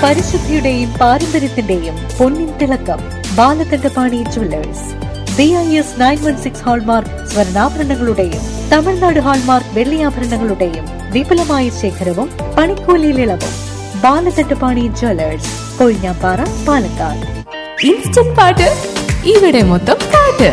പരിശുദ്ധിയുടെയും പാരമ്പര്യത്തിന്റെയും പൊന്നിൻ തിളക്കം Balakandapani jewellers B I S nine one six hallmark സ്വർണ്ണാഭരണങ്ങളുടെയും തമിഴ്നാട് ഹാൾമാർക്ക് വെള്ളിയാഭരണങ്ങളുടെയും വിപുലമായ ശേഖരവും പണിക്കൂലിയിൽ ഇളവും ബാലകണ്ഠപാണി ജുവല്ലേഴ്സ് കൊഴിഞ്ഞാപ്പാറ പാലക്കാട് ഇൻസ്റ്റന്റ് പാട്ട് ഇവിടെ മൊത്തം പാട്ട്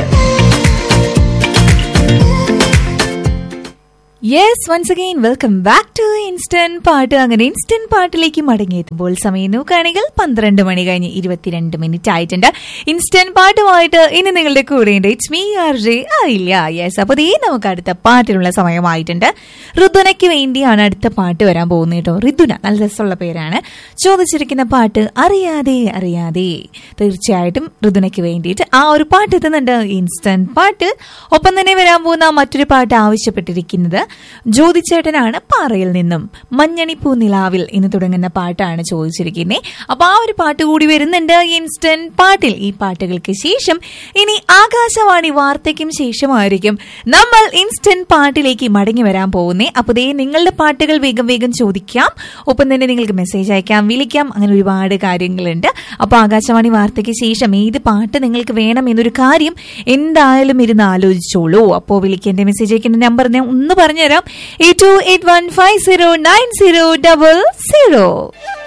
yes once again welcome back to instant പാട്ട് അങ്ങനെ ഇൻസ്റ്റന്റ് പാട്ടിലേക്ക് മടങ്ങിയെത്തുമ്പോൾ സമയം നോക്കുകയാണെങ്കിൽ പന്ത്രണ്ട് മണി കഴിഞ്ഞ് ഇരുപത്തിരണ്ട് മിനിറ്റ് ആയിട്ടുണ്ട് ഇൻസ്റ്റന്റ് പാട്ടുമായിട്ട് ഇനി നിങ്ങളുടെ കൂടെയുണ്ട് ഇറ്റ്സ് മീ ആർ ജെ അറിയില്ല യെസ് അപ്പോൾ ദേ നമുക്ക് അടുത്ത പാട്ടിനുള്ള സമയമായിട്ടുണ്ട് ഋതുനയ്ക്ക് വേണ്ടിയാണ് അടുത്ത പാട്ട് വരാൻ പോകുന്നത് കേട്ടോ ഋതുന നല്ല രസമുള്ള പേരാണ് ചോദിച്ചിരിക്കുന്ന പാട്ട് അറിയാതെ അറിയാതെ തീർച്ചയായിട്ടും ഋതുനയ്ക്ക് വേണ്ടിയിട്ട് ആ ഒരു പാട്ട് എത്തുന്നുണ്ട് ഇൻസ്റ്റന്റ് പാട്ട് ഒപ്പം തന്നെ വരാൻ പോകുന്ന മറ്റൊരു പാട്ട് ആവശ്യപ്പെട്ടിരിക്കുന്നത് ജ്യോതിച്ചേട്ടനാണ് പാറയിൽ നിന്നും മഞ്ഞണിപ്പൂ നിലാവിൽ എന്ന് തുടങ്ങുന്ന പാട്ടാണ് ചോദിച്ചിരിക്കുന്നത് അപ്പൊ ആ ഒരു പാട്ട് കൂടി വരുന്നുണ്ട് ഇൻസ്റ്റന്റ് പാട്ടിൽ ഈ പാട്ടുകൾക്ക് ശേഷം ഇനി ആകാശവാണി വാർത്തയ്ക്കും ശേഷമായിരിക്കും നമ്മൾ ഇൻസ്റ്റന്റ് പാട്ടിലേക്ക് മടങ്ങി വരാൻ പോകുന്നേ അപ്പൊ ദേ നിങ്ങളുടെ പാട്ടുകൾ വേഗം വേഗം ചോദിക്കാം ഒപ്പം തന്നെ നിങ്ങൾക്ക് മെസ്സേജ് അയക്കാം വിളിക്കാം അങ്ങനെ ഒരുപാട് കാര്യങ്ങളുണ്ട് അപ്പൊ ആകാശവാണി വാർത്തയ്ക്ക് ശേഷം ഏത് പാട്ട് നിങ്ങൾക്ക് വേണം എന്നൊരു കാര്യം എന്തായാലും ഇരുന്ന് ആലോചിച്ചോളൂ അപ്പോൾ വിളിക്കേണ്ട മെസ്സേജ് അയക്കേണ്ട നമ്പർ ഞാൻ ഒന്ന് പറഞ്ഞുതരാം eight two eight one five zero nine zero double zero